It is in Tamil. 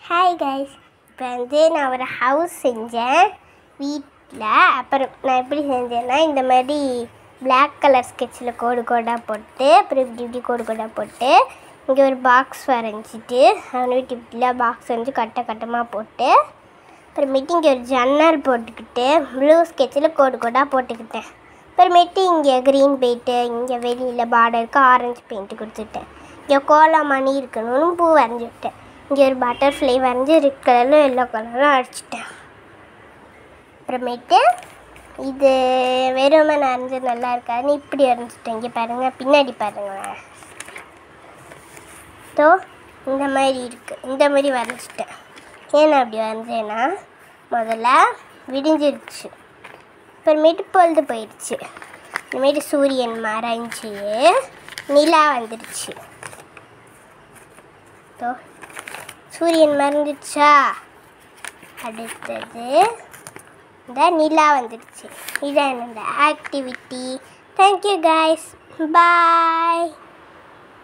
ஹாய் கைஸ் இப்போ வந்து நான் ஒரு ஹவுஸ் செஞ்சேன் வீட்டில் அப்புறம் நான் எப்படி செஞ்சேன்னா இந்த மாதிரி Black கலர் ஸ்கெட்சில் கோடு கோடாக போட்டு அப்புறம் இப்படி இப்படி கோடு கோடாக போட்டு இங்கே ஒரு பாக்ஸ் வரைஞ்சிட்டு அவனுக்கு இப்படிலாம் பாக்ஸ் வந்து கட்ட கட்டமாக போட்டு அப்புறமேட்டு இங்கே ஒரு ஜன்னல் போட்டுக்கிட்டு ப்ளூ ஸ்கெட்சில் கோடு கோடாக போட்டுக்கிட்டேன் அப்புறமேட்டு இங்கே க்ரீன் பெயிண்ட்டு இங்கே வெளியில் பார்டருக்கு ஆரஞ்சு பெயிண்ட்டு கொடுத்துட்டேன் இங்கே கோலம் மணி இருக்கணும்னு பூ வரைஞ்சி விட்டேன் இங்கே ஒரு பட்டர்ஃப்ளை வரைஞ்சி ரெட் கலரில் எல்லோ கலரில் அடிச்சிட்டேன் அப்புறமேட்டு இது வெறுமை நரைஞ்சு நல்லா இருக்காதுன்னு இப்படி வரைஞ்சிட்டேன் இங்கே பாருங்கள் பின்னாடி பாருங்களேன் ஸோ இந்த மாதிரி இருக்குது இந்த மாதிரி வரைஞ்சிட்டேன் ஏன் நான் அப்படி வரைஞ்சேன்னா முதல்ல விடிஞ்சிருச்சு அப்புறமேட்டு பொழுது போயிடுச்சு அப்புறமேட்டு சூரியன் மறைஞ்சி நிலா வந்துடுச்சு ஸோ சூரியன் மறைஞ்சிடுச்சா அடுத்தது இந்த நிலா வந்துடுச்சு இதான் என்னோட ஆக்டிவிட்டி தேங்க்யூ கைஸ் பாய்